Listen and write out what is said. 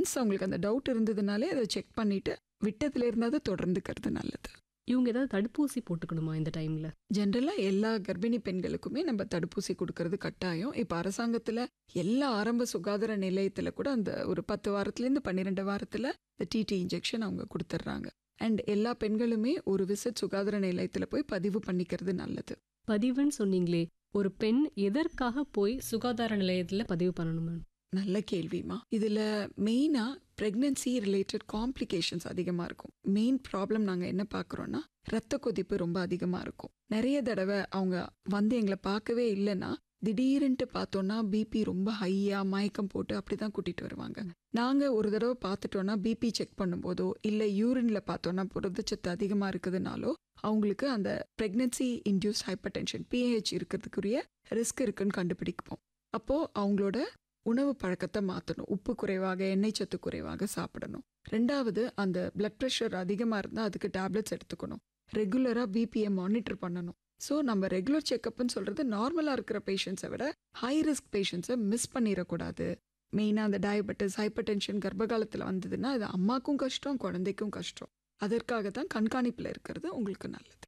once அவங்களுக்கு அந்த doubt இருந்ததுனாலே அதை செக் பண்ணிட்டு விட்டதுல இருந்தாவது தொடர்ந்துக்கிறது நல்லது இவங்க ஏதாவது தடுப்பூசி போட்டுக்கணுமா இந்த டைம்ல ஜென்ரலாக எல்லா கர்ப்பிணி பெண்களுக்குமே நம்ம தடுப்பூசி கொடுக்கறது கட்டாயம் இப்போ அரசாங்கத்தில் எல்லா ஆரம்ப சுகாதார நிலையத்தில் கூட அந்த ஒரு பத்து வாரத்துலேருந்து பன்னிரெண்டு வாரத்தில் இந்த டிடி இன்ஜெக்ஷன் அவங்க கொடுத்துட்றாங்க அண்ட் எல்லா பெண்களுமே ஒரு விசிட் சுகாதார நிலையத்தில் போய் பதிவு பண்ணிக்கிறது நல்லது பதிவுன்னு சொன்னீங்களே ஒரு பெண் எதற்காக போய் சுகாதார நிலையத்துல பதிவு பண்ணணும் மேம் நல்ல கேள்விமா இதில் மெயினாக ப்ரெக்னென்சி ரிலேட்டட் காம்ப்ளிகேஷன்ஸ் அதிகமாக இருக்கும் மெயின் ப்ராப்ளம் நாங்கள் என்ன பார்க்குறோன்னா ரத்த கொதிப்பு ரொம்ப அதிகமாக இருக்கும் நிறைய தடவை அவங்க வந்து எங்களை பார்க்கவே இல்லைன்னா திடீர்னுட்டு பார்த்தோன்னா பிபி ரொம்ப ஹையாக மயக்கம் போட்டு அப்படி தான் கூட்டிகிட்டு வருவாங்க நாங்கள் ஒரு தடவை பார்த்துட்டோன்னா பிபி செக் பண்ணும்போதோ இல்லை யூரினில் பார்த்தோன்னா புரதச்சத்து அதிகமாக இருக்குதுனாலோ அவங்களுக்கு அந்த pregnancy induced hypertension PH இருக்கிறதுக்குரிய ரிஸ்க் இருக்குன்னு கண்டுபிடிப்போம் அப்போது அவங்களோட உணவு பழக்கத்தை மாற்றணும் உப்பு குறைவாக எண்ணெய் சத்து குறைவாக சாப்பிடணும் ரெண்டாவது அந்த பிளட் ப்ரெஷர் அதிகமாக இருந்தால் அதுக்கு டேப்லெட்ஸ் எடுத்துக்கணும் ரெகுலராக பிபியை மானிட்டர் பண்ணணும் ஸோ நம்ம ரெகுலர் செக்கப்னு சொல்கிறது நார்மலாக இருக்கிற பேஷண்ட்ஸை விட ஹை ரிஸ்க் பேஷண்ட்ஸை மிஸ் பண்ணிடக்கூடாது மெயினாக அந்த டயபெட்டிஸ் ஹைப்பர் டென்ஷன் கர்ப்பகாலத்தில் வந்ததுன்னா அது அம்மாக்கும் கஷ்டம் குழந்தைக்கும் கஷ்டம் அதற்காக தான் கண்காணிப்பில் இருக்கிறது உங்களுக்கு நல்லது